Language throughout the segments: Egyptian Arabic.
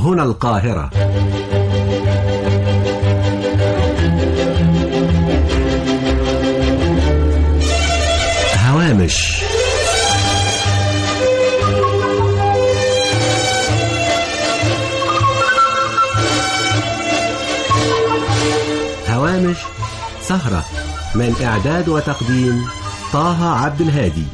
هنا القاهرة هوامش هوامش سهرة من إعداد وتقديم طه عبد الهادي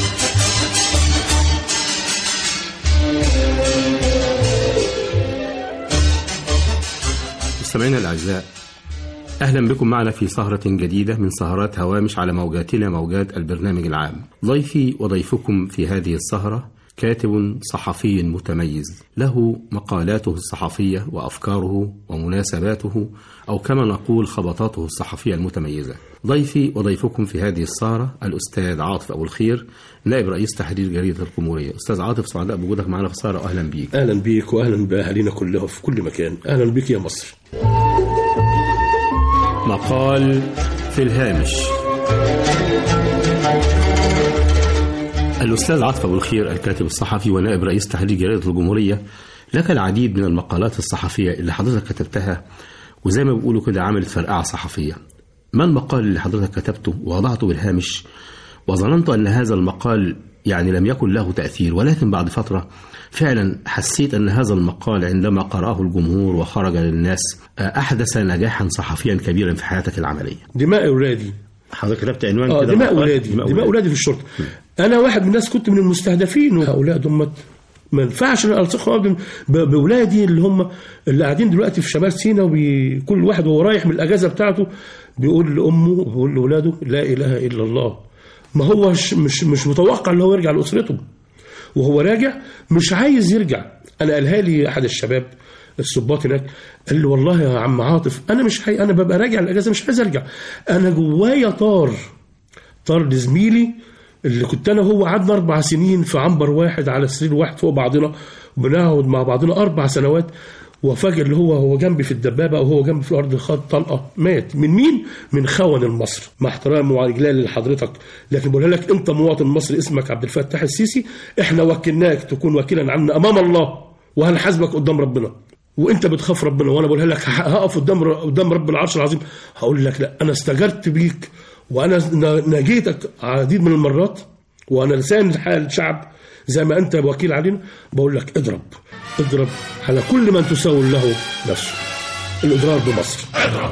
مستمعينا الأعزاء أهلا بكم معنا في سهرة جديدة من سهرات هوامش على موجاتنا موجات البرنامج العام ضيفي وضيفكم في هذه السهرة كاتب صحفي متميز له مقالاته الصحفية وأفكاره ومناسباته أو كما نقول خبطاته الصحفية المتميزة ضيفي وضيفكم في هذه السهرة الأستاذ عاطف أبو الخير نائب رئيس تحرير جريدة الجمهورية أستاذ عاطف سعداء بوجودك معنا في السهرة وأهلا بيك اهلا بيك واهلا باهالينا كلهم في كل مكان اهلا بيك يا مصر مقال في الهامش الأستاذ عاطف أبو الخير الكاتب الصحفي ونائب رئيس تحرير جريدة الجمهورية لك العديد من المقالات الصحفية اللي حضرتك كتبتها وزي ما بيقولوا كده عملت فرقعة صحفية ما المقال اللي حضرتك كتبته ووضعته بالهامش وظننت أن هذا المقال يعني لم يكن له تأثير ولكن بعد فترة فعلا حسيت أن هذا المقال عندما قرأه الجمهور وخرج للناس أحدث نجاحا صحفيا كبيرا في حياتك العملية دماء اولادي حضرتك كتبت عنوان اه كده دماء مقال؟ اولادي دماء اولادي في الشرطه انا واحد من الناس كنت من المستهدفين وهؤلاء دمت ما ينفعش الصقهم باولادي اللي هم اللي قاعدين دلوقتي في شمال سيناء وكل واحد وهو رايح من الاجازه بتاعته بيقول لامه وبيقول لاولاده لا اله الا الله ما هو مش مش, مش متوقع ان هو يرجع لاسرته وهو راجع مش عايز يرجع انا قالها لي احد الشباب الصباط هناك قال لي والله يا عم عاطف انا مش حي... انا ببقى راجع الاجازه مش عايز ارجع انا جوايا طار طار لزميلي اللي كنت انا وهو قعدنا اربع سنين في عنبر واحد على سرير واحد فوق بعضنا بنقعد مع بعضنا اربع سنوات وفجأة اللي هو هو جنبي في الدبابة وهو جنبي في الأرض خد طلقة مات من مين؟ من خون المصري مع احترامي وإجلال لحضرتك لكن بقول لك أنت مواطن مصري اسمك عبد الفتاح السيسي إحنا وكلناك تكون وكيلا عنا أمام الله وهنحاسبك قدام ربنا وانت بتخاف ربنا وانا بقولها لك هقف قدام قدام رب العرش العظيم هقول لك لا انا استجرت بيك وانا ناجيتك عديد من المرات وانا لسان الحال الشعب زي ما انت وكيل علينا بقول لك اضرب اضرب على كل من تسول له نفسه الاضرار بمصر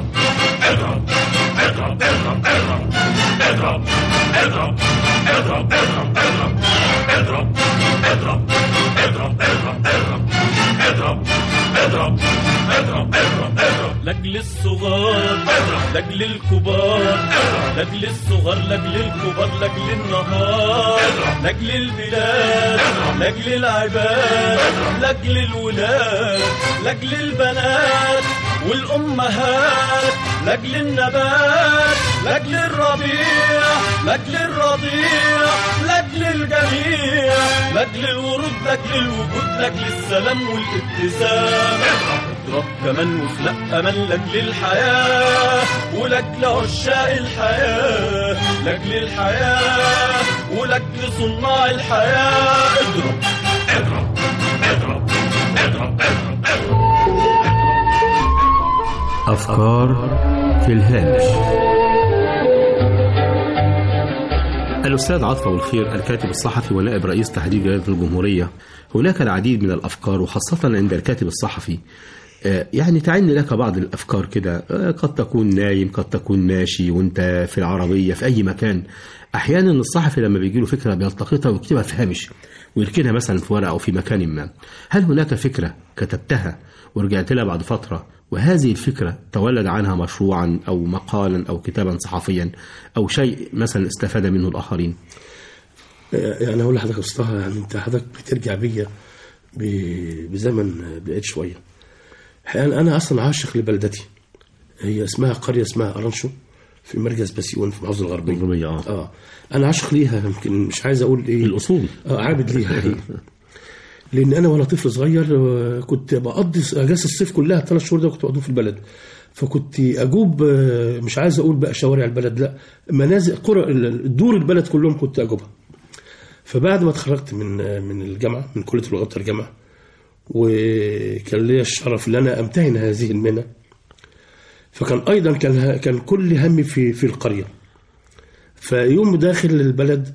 لاجل الصغار لاجل الكبار لاجل الصغار لاجل الكبار لاجل النهار لاجل البلاد لاجل العباد لاجل الولاد لاجل البنات والامهات لاجل النبات لاجل الربيع لاجل الرضيع لاجل الجميع لاجل الورود لاجل الوجود لاجل السلام والابتسام اضرب كمان وخلق امل لاجل الحياه ولاجل عشاق الحياه لاجل الحياه ولاجل صناع الحياه اضرب اضرب اضرب اضرب اضرب اضرب أفكار في الهامش الأستاذ عاطف أبو الخير الكاتب الصحفي ونائب رئيس تحرير جريدة الجمهورية هناك العديد من الأفكار وخاصة عند الكاتب الصحفي آه، يعني تعن لك بعض الأفكار كده آه، قد تكون نايم قد تكون ماشي وانت في العربية في أي مكان أحيانا الصحفي لما بيجي له فكرة بيلتقطها ويكتبها في هامش ويركنها مثلا في ورقة أو في مكان ما هل هناك فكرة كتبتها ورجعت لها بعد فترة وهذه الفكرة تولد عنها مشروعا أو مقالا أو كتابا صحفيا أو شيء مثلا استفاد منه الآخرين يعني اقول لحضرتك اصلها يعني انت حضرتك بترجع بيا ب- بزمن بعيد شويه الحقيقة انا اصلا عاشق لبلدتي هي اسمها قريه اسمها ارانشو في مركز بسيون في محافظه الغربيه الغربية، آه. اه انا عاشق ليها يمكن مش عايز اقول ايه الأصول. اه عابد ليها حقيقي لان انا وانا طفل صغير آه، كنت بقضي اجازه الصيف كلها الثلاث شهور ده كنت بقضيهم في البلد فكنت اجوب آه، مش عايز اقول بقى شوارع البلد لا منازل قرى دور البلد كلهم كنت اجوبها فبعد ما اتخرجت من من الجامعه من كليه اللغات والترجمه وكان لي الشرف ان انا امتهن هذه المهنه فكان ايضا كان كان كل همي في في القريه فيوم داخل البلد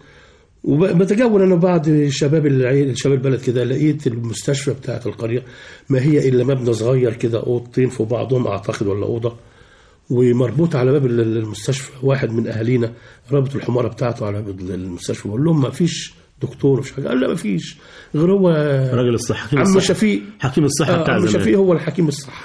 وبتجول انا بعض شباب العيل شباب البلد كده لقيت المستشفى بتاعه القريه ما هي الا مبنى صغير كده اوضتين في بعضهم اعتقد ولا اوضه ومربوط على باب المستشفى واحد من اهالينا رابط الحماره بتاعته على باب المستشفى بقول لهم ما فيش دكتور مش حاجه قال لا ما فيش غير هو راجل الصحة حكيم عم الصحة. شفيق حكيم الصحة آه، بتاع عم زمان. شفيق هو الحكيم الصح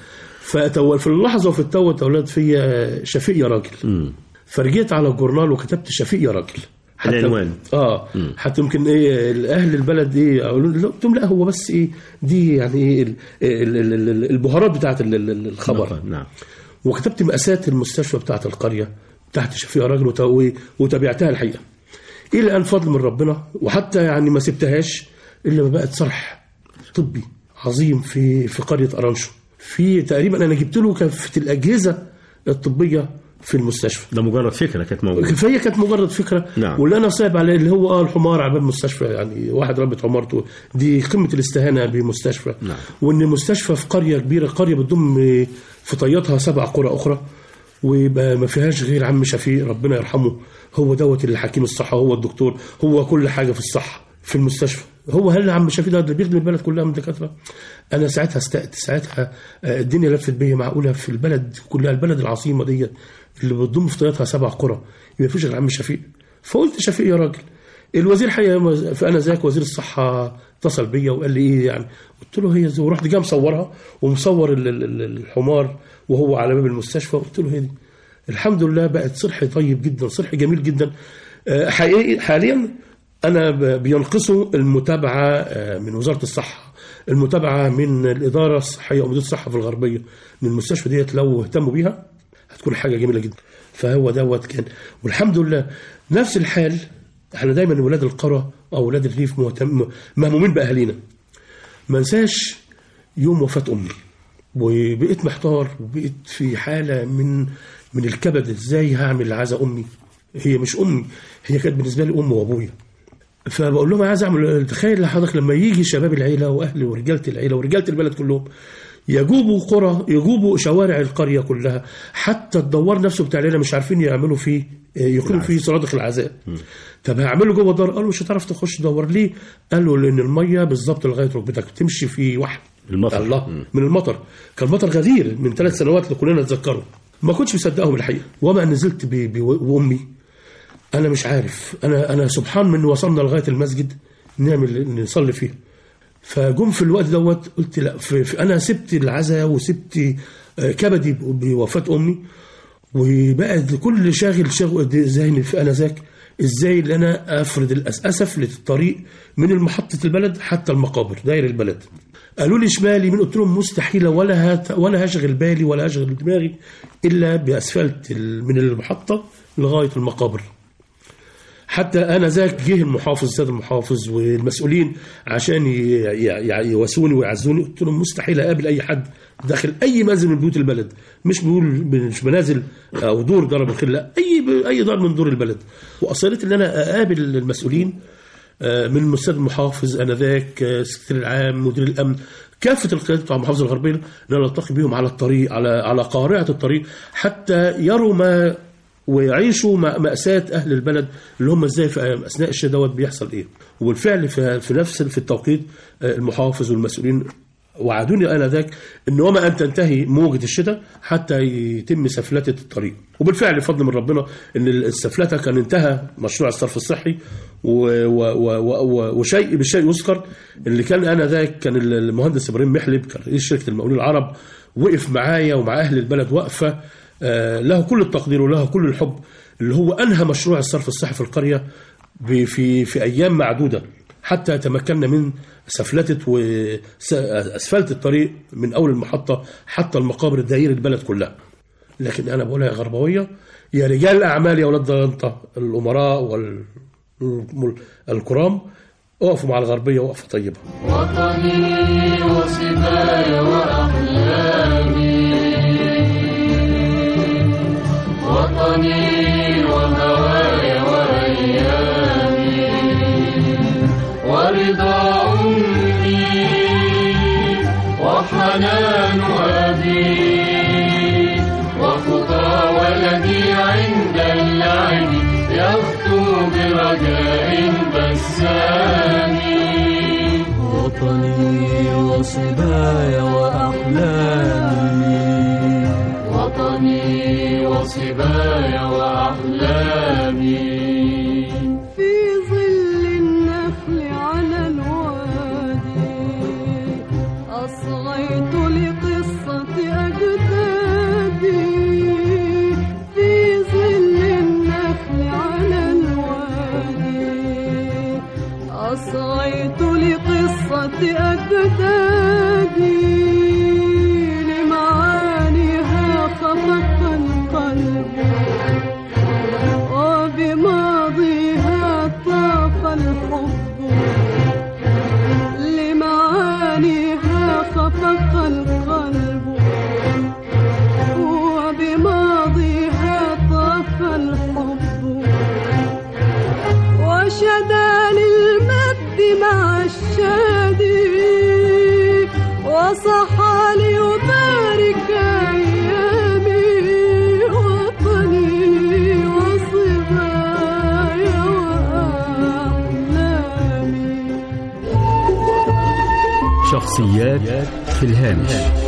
فتو في اللحظه وفي التو تولد فيا شفيق يا راجل فرجيت على الجورنال وكتبت شفيق يا راجل حتى العنوان. اه حتى يمكن ايه اهل البلد ايه قالوا لي- قلت لهم لا هو بس ايه دي يعني ايه ال- ال- ال- ال- البهارات بتاعت ال- ال- الخبر نعم وكتبت مقاسات المستشفى بتاعت القرية تحت شفيع راجل وت- وتابعتها الحقيقة إلى أن فضل من ربنا وحتى يعني ما سبتهاش إلا ما بقت صرح طبي عظيم في في قرية أرانشو في تقريبا أنا جبت له كافة الأجهزة الطبية في المستشفى ده مجرد فكرة كانت موجودة فهي كانت مجرد فكره نعم. واللي انا صعب عليه اللي هو اه الحمار على باب المستشفى يعني واحد ربة عمارته دي قمه الاستهانه بمستشفى نعم. وان المستشفى في قريه كبيره قريه بتضم في طياتها سبع قرى اخرى ويبقى ما فيهاش غير عم شفيق ربنا يرحمه هو دوت اللي حكيم الصحه هو الدكتور هو كل حاجه في الصحه في المستشفى هو هل عم شفيق ده اللي بيخدم البلد كلها من دكاتره انا ساعتها استأت ساعتها آه، الدنيا لفت بيا معقوله في البلد كلها البلد العظيمه ديت اللي بتضم في طياتها سبع قرى ما فيش غير عم شفيق فقلت شفيق يا راجل الوزير حقيقة فانا ذاك وزير الصحه اتصل بيا وقال لي ايه يعني قلت له هي زي ورحت جاي مصورها ومصور ال- ال- ال- الحمار وهو على باب المستشفى قلت له هي دي الحمد لله بقت صرح طيب جدا صرح جميل جدا آه، حقيقي حاليا انا ب- بينقصوا المتابعه آه، من وزاره الصحه المتابعه من الاداره الصحيه ومديريه الصحه في الغربيه من المستشفى ديت لو اهتموا بيها هتكون حاجه جميله جدا فهو دوت كان والحمد لله نفس الحال احنا دايما ولاد القرى او ولاد الريف مهتم مهمومين باهالينا ما انساش يوم وفاه امي وبقيت محتار وبقيت في حاله من من الكبد ازاي هعمل عزا امي هي مش امي هي كانت بالنسبه لي ام وابويا فبقول لهم عايز اعمل تخيل لحضرتك لما يجي شباب العيله واهل ورجاله العيله ورجاله البلد كلهم يجوبوا قرى يجوبوا شوارع القريه كلها حتى الدوار نفسه بتاع العيله مش عارفين يعملوا فيه يقيموا فيه صناديق العزاء طب هعمله جوه الدار قالوا مش هتعرف تخش دور ليه قالوا لان الميه بالظبط لغايه ركبتك تمشي في وحل المطر. الله من المطر كان مطر غزير من ثلاث سنوات اللي كلنا نتذكره ما كنتش مصدقهم الحقيقه وما نزلت ب- ب- بامي انا مش عارف انا انا سبحان من وصلنا لغايه المسجد نعمل نصلي فيه فجم في الوقت دوت قلت لا في في انا سبت العزاء وسبت آه، كبدي بوفاه امي وبقى كل شاغل شغل ذهني في انا ذاك ازاي اللي انا افرد الأس- اسف للطريق من محطه البلد حتى المقابر داير البلد قالوا لي شمالي من قلت لهم مستحيله ولا هت ولا هشغل بالي ولا هشغل دماغي الا باسفلت ال- من المحطه لغايه المقابر حتى انا ذاك جه المحافظ السيد المحافظ والمسؤولين عشان ي- ي- ي- يواسوني ويعزوني قلت لهم مستحيل اقابل اي حد داخل اي منزل من بيوت البلد مش بقول مش منازل او دور دار الخير لا اي اي دار من دور البلد واصريت ان انا اقابل المسؤولين آه، من الاستاذ المحافظ انذاك آه، السكرتير العام مدير الامن كافه القيادات بتوع المحافظه الغربيه ان انا التقي بهم على الطريق على على قارعه الطريق حتى يروا ما ويعيشوا مع مأساة أهل البلد اللي هم إزاي في أثناء الشيء دوت بيحصل إيه وبالفعل في, في نفس في التوقيت آه، المحافظ والمسؤولين وعدوني أنا ذاك أن وما أن تنتهي موجة الشتاء حتى يتم سفلتة الطريق وبالفعل بفضل من ربنا أن السفلتة كان انتهى مشروع الصرف الصحي و و و و وشيء بالشيء يذكر اللي كان أنا ذاك كان المهندس إبراهيم محلب كان رئيس شركة المقاولين العرب وقف معايا ومع أهل البلد وقفة آه، له كل التقدير وله كل الحب اللي هو انهى مشروع الصرف الصحي في القريه ب- في في ايام معدوده حتى تمكنا من سفلته واسفلت الطريق من اول المحطه حتى المقابر الدائري البلد كلها. لكن انا بقولها يا غربويه يا رجال الاعمال يا اولاد ضيانطه الامراء والكرام اقفوا مع الغربيه وقفه طيبه. وطني وصباي وأحلامي وطني وهواي وأيامي ورضا أمي وحنان أبي وخطى ولدي عند اللعب يخطو برجاء بسام وطني وصباي وأحلامي وطني وصباي وأحلامي في ظل النخل على الوادي أصغيت لقصة أجدادي في ظل النخل على الوادي أصغيت لقصة أجدادي لمعانيها خفق القلب وبماضيها طاف الحب لمعانيها خفق القلب وبماضيها طاف الحب وشدا للمد مع الشادي وصحى ليبارك أيامي وطني وصبايا وأحلامي شخصيات في الهامش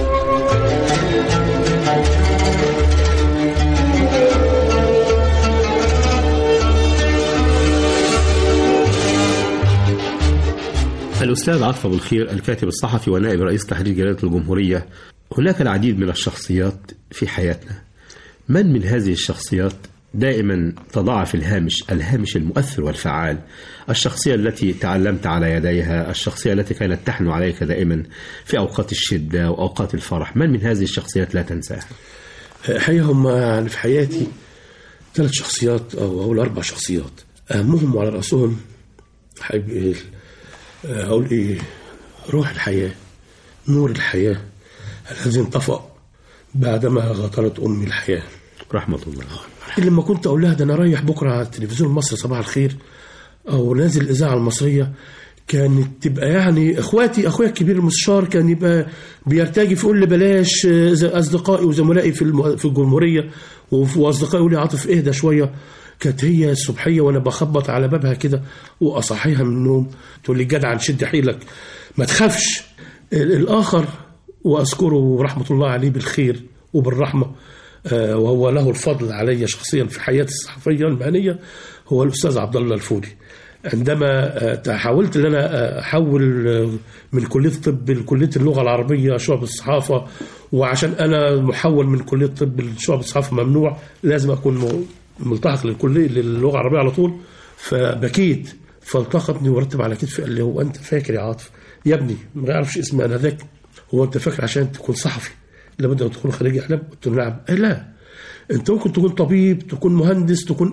الأستاذ عطف أبو الخير الكاتب الصحفي ونائب رئيس تحرير جريدة الجمهورية هناك العديد من الشخصيات في حياتنا من من هذه الشخصيات دائما تضع في الهامش الهامش المؤثر والفعال الشخصية التي تعلمت على يديها الشخصية التي كانت تحنو عليك دائما في أوقات الشدة وأوقات الفرح من من هذه الشخصيات لا تنساها الحقيقة هم يعني في حياتي ثلاث شخصيات أو أقول أربع شخصيات أهمهم وعلى رأسهم حاج- إيه، أقول إيه روح الحياة نور الحياة الذي انطفأ بعدما غادرت أمي الحياة رحمة الله لما كنت أقول لها ده أنا رايح بكرة على التلفزيون المصري صباح الخير أو نازل الإذاعة المصرية كانت تبقى يعني اخواتي اخويا الكبير المستشار كان يبقى بيرتجي يقول لي بلاش آه، ز- اصدقائي وزملائي في الم- في الجمهوريه وف- واصدقائي يقولوا لي عاطف اهدى شويه كانت هي الصبحيه وانا بخبط على بابها كده واصحيها من النوم تقول لي جدع شد حيلك ما تخافش ال- الاخر واذكره رحمه الله عليه بالخير وبالرحمه آه، وهو له الفضل علي شخصيا في حياتي الصحفيه المهنيه هو الاستاذ عبد الله الفولي عندما آه، حاولت ان انا آه، احول آه، من كليه الطب لكليه اللغه العربيه شعب الصحافه وعشان انا محول من كليه الطب لشعب الصحافه ممنوع لازم اكون م- ملتحق للكليه للغه العربيه على طول فبكيت فالتقطني ورتب على كتفي قال لي هو انت فاكر يا عاطف يا ابني ما يعرفش اسمي انا ذاك هو انت فاكر عشان تكون صحفي لابد ان تكون خريج اعلام قلت له نعم قال لا انت ممكن تكون طبيب تكون مهندس تكون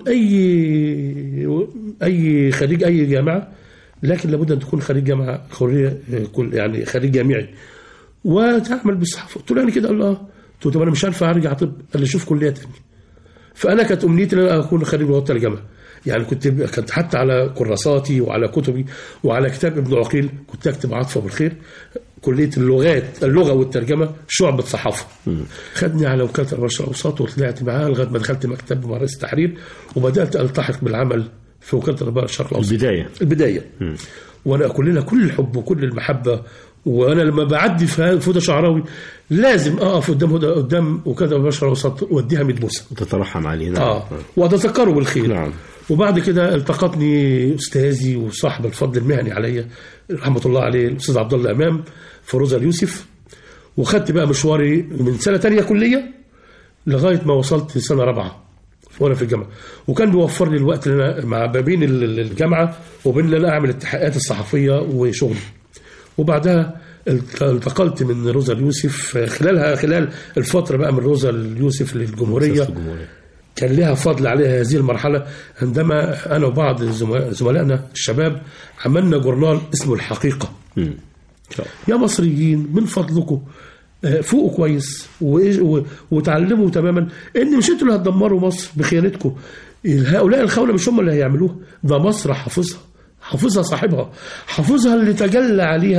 اي اي خريج اي جامعه لكن لابد ان تكون خريج جامعه خريج كل يعني خريج جامعي وتعمل بالصحافه قلت له يعني كده قال له اه قلت له طب انا مش هينفع ارجع طب قال لي شوف كليه تانية فانا كانت امنيتي ان انا اكون خريج لغه ترجمه يعني كنت كنت حتى على كراساتي وعلى كتبي وعلى كتاب ابن عقيل كنت اكتب عاطفه بالخير كليه اللغات اللغه والترجمه شعبه صحافه خدني على وكاله البشر الاوساط وطلعت معاه لغايه ما دخلت مكتب مع رئيس التحرير وبدات التحق بالعمل في وكاله البشر الاوسط البداية البدايه وانا كلنا كل الحب وكل المحبه وانا لما بعدي في في هدى شعراوي لازم اقف قدام هدى قدام وكاله البشر الاوسط واديها 100 بوسه تترحم عليه نعم اه واتذكره بالخير نعم. وبعد كده التقطني استاذي وصاحب الفضل المهني عليا رحمه الله عليه الاستاذ عبد الله امام فروزه اليوسف وخدت بقى مشواري من سنه تانية كليه لغايه ما وصلت سنه رابعه وانا في الجامعه وكان بيوفر لي الوقت اللي انا مع ما بين ال- ال- الجامعه وبين ان انا اعمل التحقيقات الصحفيه وشغلي وبعدها الت- انتقلت من روزا اليوسف خلالها خلال الفتره بقى من روزا اليوسف للجمهوريه الجمهورية. كان لها فضل عليها هذه المرحلة عندما أنا وبعض زم- زملائنا الشباب عملنا جورنال اسمه الحقيقة مم. يا مصريين من فضلكم آه، فوقوا كويس وإيش- و- وتعلموا تماما ان مش انتوا اللي هتدمروا مصر بخيانتكم هؤلاء الخونه مش هم اللي هيعملوها ده مصر حافظها حافظها صاحبها حافظها اللي تجلى عليها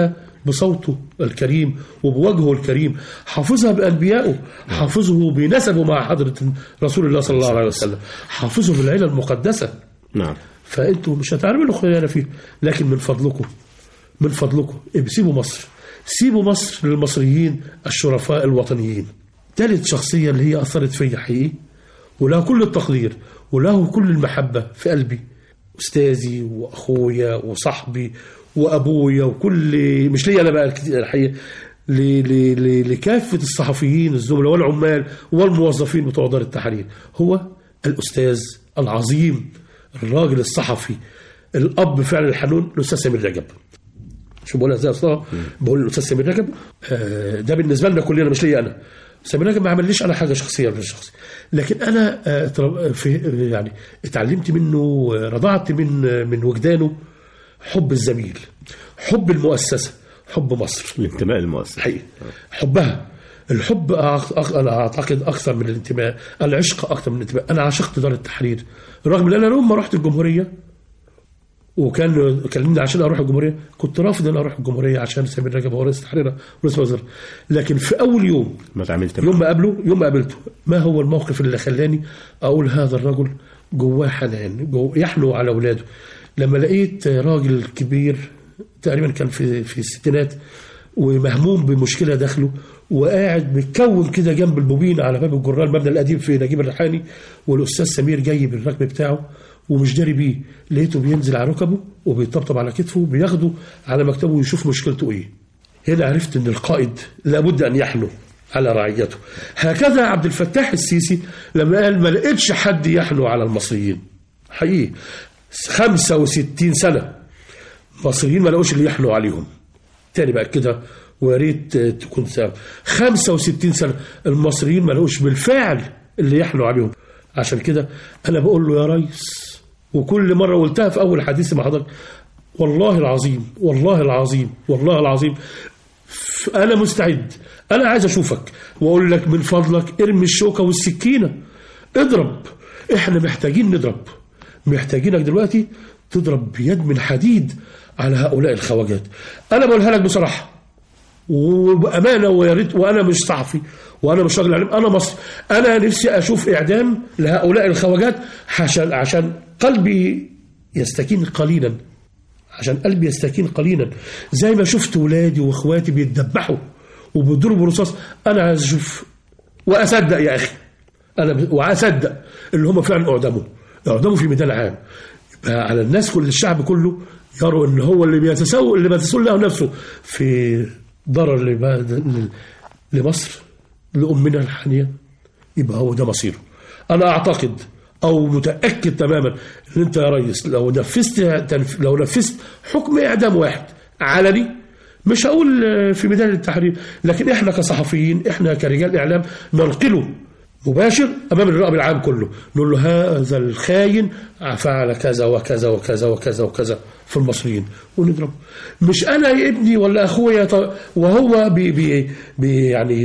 بصوته الكريم وبوجهه الكريم حافظها بأنبيائه حافظه بنسبه مع حضرة رسول الله صلى الله عليه وسلم حافظه بالعيلة المقدسة نعم فانتوا مش هتعملوا خيانه فيه لكن من فضلكم من فضلكم سيبوا مصر سيبوا مصر للمصريين الشرفاء الوطنيين ثالث شخصيه اللي هي اثرت فيا حقيقي وله كل التقدير وله كل المحبه في قلبي استاذي واخويا وصاحبي وابويا وكل مش ليا انا بقى كتير الحقيقه ل- ل- ل- لكافه الصحفيين الزملاء والعمال والموظفين بتوع دار التحرير هو الاستاذ العظيم الراجل الصحفي الاب فعلا الحنون الاستاذ سمير رجب شو بقولها ازاي اصلا بقول الاستاذ سمير رجب آه، ده بالنسبه لنا كلنا مش ليا انا سمير رجب ما عمليش انا حاجه شخصيه ولا شخصي لكن انا آه، اتر- في يعني اتعلمت منه آه، رضعت من آه، من وجدانه حب الزميل حب المؤسسه حب مصر الانتماء للمؤسسة حقيقي حبها الحب أع- أع- انا اعتقد اكثر من الانتماء العشق اكثر من الانتماء انا عشقت دار التحرير رغم ان انا لما رحت الجمهوريه وكان كلمني عشان اروح الجمهوريه كنت رافض ان اروح الجمهوريه عشان سمير رجب هو رئيس التحرير ورئيس الوزراء لكن في اول يوم ما تعاملت معه. يوم ما قابله يوم ما قابلته ما هو الموقف اللي خلاني اقول هذا الرجل جواه حنان جو يحنو على اولاده لما لقيت راجل كبير تقريبا كان في في الستينات ومهموم بمشكله داخله وقاعد متكون كده جنب البوبين على باب الجرار المبنى القديم في نجيب الريحاني والاستاذ سمير جاي بالركب بتاعه ومش داري بيه لقيته بينزل على ركبه وبيطبطب على كتفه بياخده على مكتبه ويشوف مشكلته ايه هنا عرفت ان القائد لابد ان يحنو على رعيته هكذا عبد الفتاح السيسي لما قال ما لقيتش حد يحنو على المصريين حقيقي 65 سنه مصريين ما لقوش اللي يحنوا عليهم تاني بقى كده ويا ريت آه، تكون سبب 65 سنه المصريين ما لقوش بالفعل اللي يحنوا عليهم عشان كده انا بقول له يا ريس وكل مره قلتها في اول حديثي مع حضرتك والله العظيم والله العظيم والله العظيم ف- انا مستعد انا عايز اشوفك واقول لك من فضلك ارمي الشوكه والسكينه اضرب احنا محتاجين نضرب محتاجينك دلوقتي تضرب بيد من حديد على هؤلاء الخواجات انا بقولها لك بصراحه وبامانه ويا ريت وانا مش صحفي وانا مش راجل علم انا مصري انا نفسي اشوف اعدام لهؤلاء الخواجات عشان عشان قلبي يستكين قليلا عشان قلبي يستكين قليلا زي ما شفت ولادي واخواتي بيتدبحوا وبيضربوا رصاص انا عايز اشوف واصدق يا اخي انا ب- واصدق اللي هم فعلا اعدموا اعدموا في ميدان عام يبقى على الناس كل الشعب كله يروا ان هو اللي بيتسوق اللي بيتسول له نفسه في ضرر لب- لمصر لامنا الحانيه يبقى هو ده مصيره انا اعتقد او متاكد تماما ان انت يا ريس لو نفذت تنف... لو نفذت حكم اعدام واحد علني مش هقول آه، في ميدان التحرير لكن احنا كصحفيين احنا كرجال اعلام ننقله مباشر امام الرقاب العام كله نقول له هذا الخاين فعل كذا وكذا وكذا وكذا وكذا في المصريين ونضرب مش انا يا ابني ولا اخويا ط- وهو بي بي بي يعني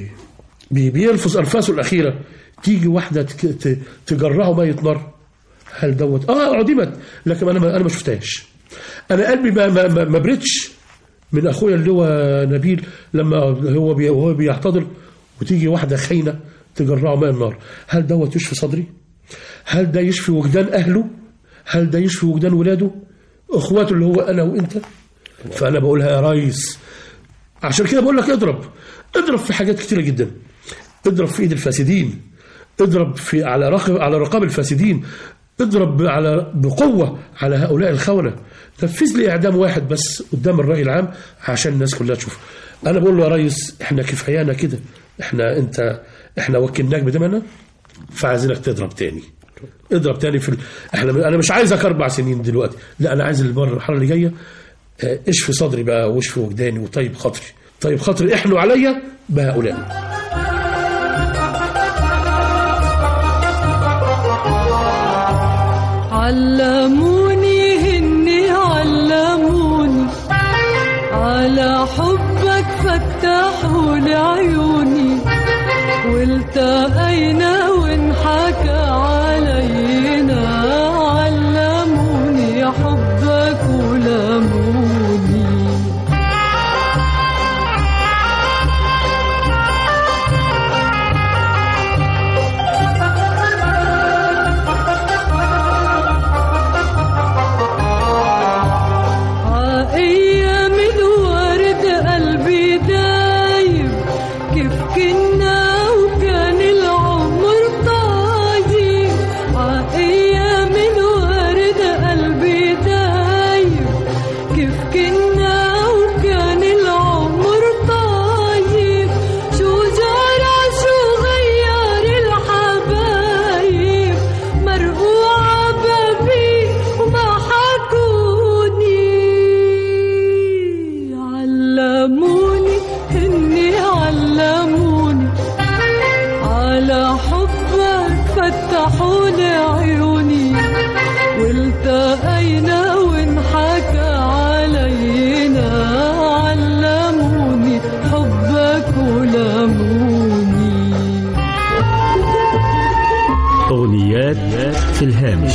بي بيلفظ انفاسه الاخيره تيجي واحده تك- ت- تجرعه ميه نار هل دوت اه عدمت لكن انا ما انا ما شفتهاش انا قلبي ما ما ما- ما بردش من اخويا اللي هو نبيل لما هو بي وهو بيحتضر وتيجي واحده خاينه تجرعه ماء النار هل دوت يشفي صدري هل ده يشفي وجدان اهله هل ده يشفي وجدان ولاده اخواته اللي هو انا وانت فانا بقولها يا ريس عشان كده بقول لك اضرب اضرب في حاجات كتيره جدا اضرب في ايد الفاسدين اضرب في على رقب على رقاب الفاسدين اضرب على بقوه على هؤلاء الخونه نفذ لي اعدام واحد بس قدام الراي العام عشان الناس كلها تشوف انا بقول له يا ريس احنا كفايانا كده احنا انت احنا وكلناك بدمنا فعايزينك تضرب تاني اضرب تاني في ال... احنا انا مش عايزك اربع سنين دلوقتي لا انا عايز المره المرحله اللي جايه اه، اشفي صدري بقى واشفي وجداني وطيب خاطري طيب خاطري احنوا عليا بهؤلاء علموني هني علموني على حبك فتحوا لي عيوني والتقينا وانحكى علينا علموني حبك ولموني في الهامش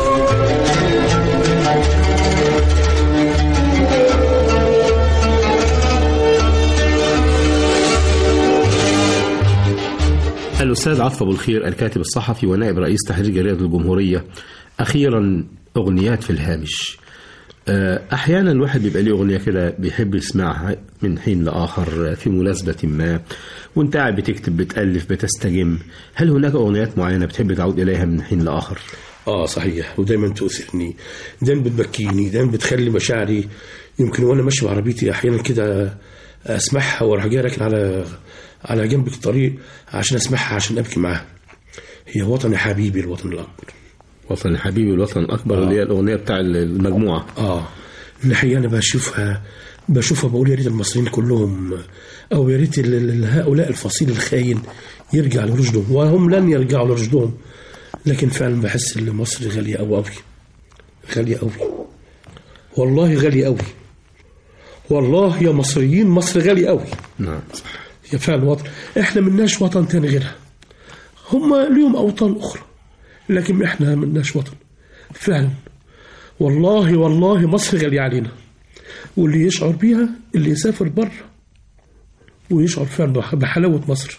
الأستاذ عطف أبو الخير الكاتب الصحفي ونائب رئيس تحرير جريدة الجمهورية أخيرا أغنيات في الهامش آه، أحيانا الواحد بيبقى ليه أغنية كده بيحب يسمعها من حين لآخر في مناسبة ما وأنت قاعد بتكتب بتألف بتستجم هل هناك أغنيات معينة بتحب تعود إليها من حين لآخر؟ اه صحيح ودايما تؤثرني دايما بتبكيني دايما بتخلي مشاعري يمكن وانا ماشي بعربيتي احيانا كده اسمعها واروح جاي راكن على على جنب الطريق عشان اسمعها عشان ابكي معاها هي وطن يا حبيبي الوطن الاكبر وطن حبيبي الوطن الأكبر اللي هي الأغنية بتاع المجموعة اه الحقيقه انا بشوفها بشوفها بقول يا ريت المصريين كلهم او يا ريت ال- ال- هؤلاء الفصيل الخاين يرجع لرشدهم وهم لن يرجعوا لرشدهم لكن فعلا بحس ان مصر غاليه قوي قوي غاليه قوي والله غاليه قوي والله يا مصريين مصر غاليه قوي نعم هي فعلا وطن احنا مناش وطن تاني غيرها هم ليهم اوطان اخرى لكن احنا مناش وطن فعلا والله والله مصر غالية علينا واللي يشعر بيها اللي يسافر بره ويشعر فعلا بح- بحلاوة مصر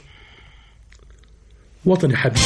وطني حبيبي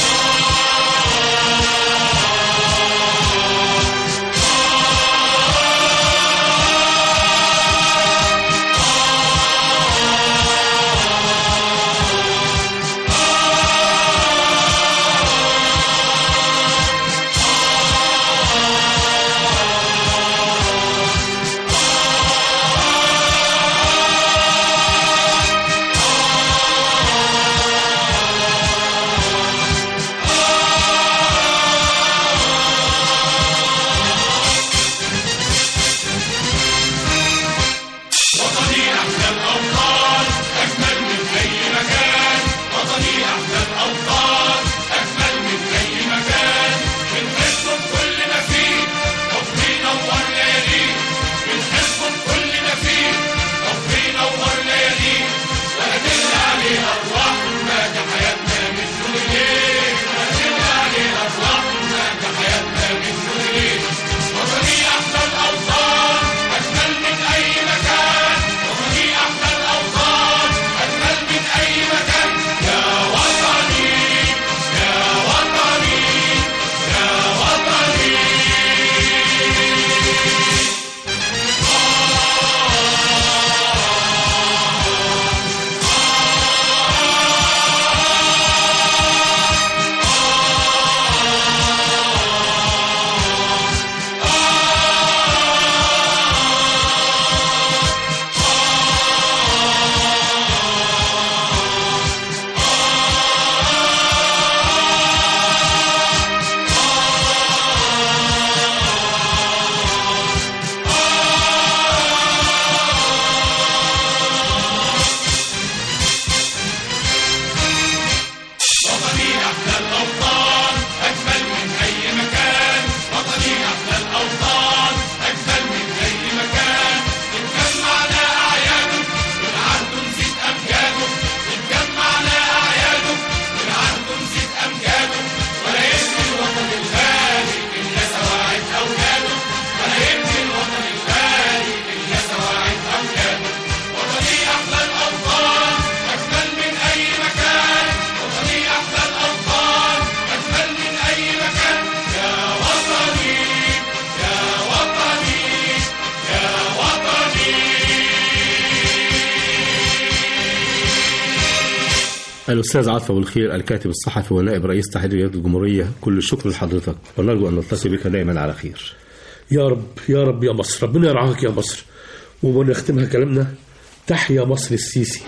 الأستاذ عاطف أبو الخير الكاتب الصحفي ونائب رئيس تحرير جريدة الجمهورية كل الشكر لحضرتك ونرجو أن نلتقي بك دائما على خير يا رب يا رب يا مصر ربنا يرعاك يا مصر ونختمها كلامنا تحيا مصر السيسي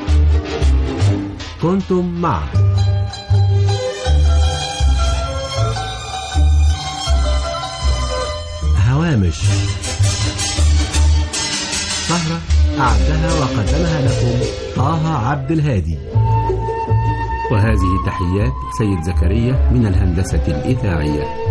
كنتم مع هوامش سهرة أعدها وقدمها لكم طه عبد الهادي وهذه تحيات سيد زكريا من الهندسة الإذاعية